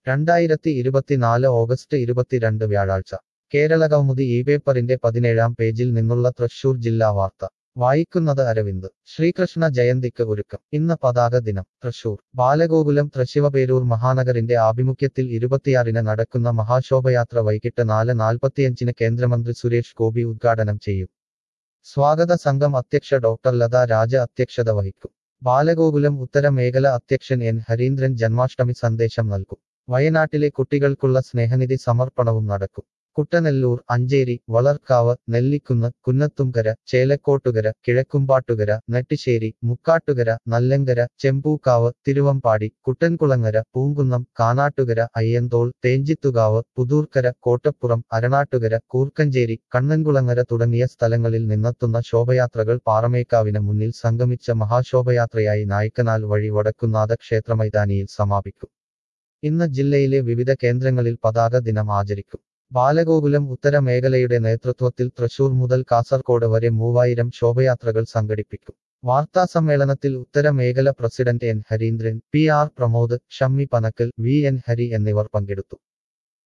രണ്ടായിരത്തി ഇരുപത്തിനാല് ഓഗസ്റ്റ് ഇരുപത്തിരണ്ട് വ്യാഴാഴ്ച കേരളകൗമുദി ഈ പേപ്പറിന്റെ പതിനേഴാം പേജിൽ നിന്നുള്ള തൃശൂർ ജില്ലാ വാർത്ത വായിക്കുന്നത് അരവിന്ദ് ശ്രീകൃഷ്ണ ജയന്തിക്ക് ഒരുക്കം ഇന്ന് പതാക ദിനം തൃശൂർ ബാലഗോകുലം തൃശിവപേരൂർ മഹാനഗറിന്റെ ആഭിമുഖ്യത്തിൽ ഇരുപത്തിയാറിന് നടക്കുന്ന മഹാശോഭയാത്ര വൈകിട്ട് നാല് നാൽപ്പത്തിയഞ്ചിന് കേന്ദ്രമന്ത്രി സുരേഷ് ഗോപി ഉദ്ഘാടനം ചെയ്യും സ്വാഗത സംഘം അധ്യക്ഷ ഡോക്ടർ ലത രാജ അധ്യക്ഷത വഹിക്കും ബാലഗോകുലം ഉത്തര മേഖല അധ്യക്ഷൻ എൻ ഹരീന്ദ്രൻ ജന്മാഷ്ടമി സന്ദേശം നൽകും വയനാട്ടിലെ കുട്ടികൾക്കുള്ള സ്നേഹനിധി സമർപ്പണവും നടക്കും കുട്ടനെല്ലൂർ അഞ്ചേരി വളർക്കാവ് നെല്ലിക്കുന്ന് കുന്നത്തുംകര ചേലക്കോട്ടുകര കിഴക്കുംപാട്ടുകര നെട്ടിശ്ശേരി മുക്കാട്ടുകര നല്ലങ്കര ചെമ്പൂക്കാവ് തിരുവമ്പാടി കുട്ടൻകുളങ്ങര പൂങ്കുന്നം കാനാട്ടുകര അയ്യന്തോൾ തേഞ്ചിത്തുകാവ് പുതൂർക്കര കോട്ടപ്പുറം അരണാട്ടുകര കൂർക്കഞ്ചേരി കണ്ണൻകുളങ്ങര തുടങ്ങിയ സ്ഥലങ്ങളിൽ നിന്നെത്തുന്ന ശോഭയാത്രകൾ പാറമേക്കാവിന് മുന്നിൽ സംഗമിച്ച മഹാശോഭയാത്രയായി നായ്ക്കനാൽ വഴി വടക്കുന്നാഥ ക്ഷേത്രമൈതാനിയിൽ സമാപിക്കും ഇന്ന് ജില്ലയിലെ വിവിധ കേന്ദ്രങ്ങളിൽ പതാക ദിനം ആചരിക്കും ബാലഗോകുലം ഉത്തര മേഖലയുടെ നേതൃത്വത്തിൽ തൃശൂർ മുതൽ കാസർകോട് വരെ മൂവായിരം ശോഭയാത്രകൾ സംഘടിപ്പിക്കും വാർത്താസമ്മേളനത്തിൽ ഉത്തര മേഖല president N Harindran P R Pramod Shammi Panakkal V N Hari എന്നിവർ പങ്കെടുത്തു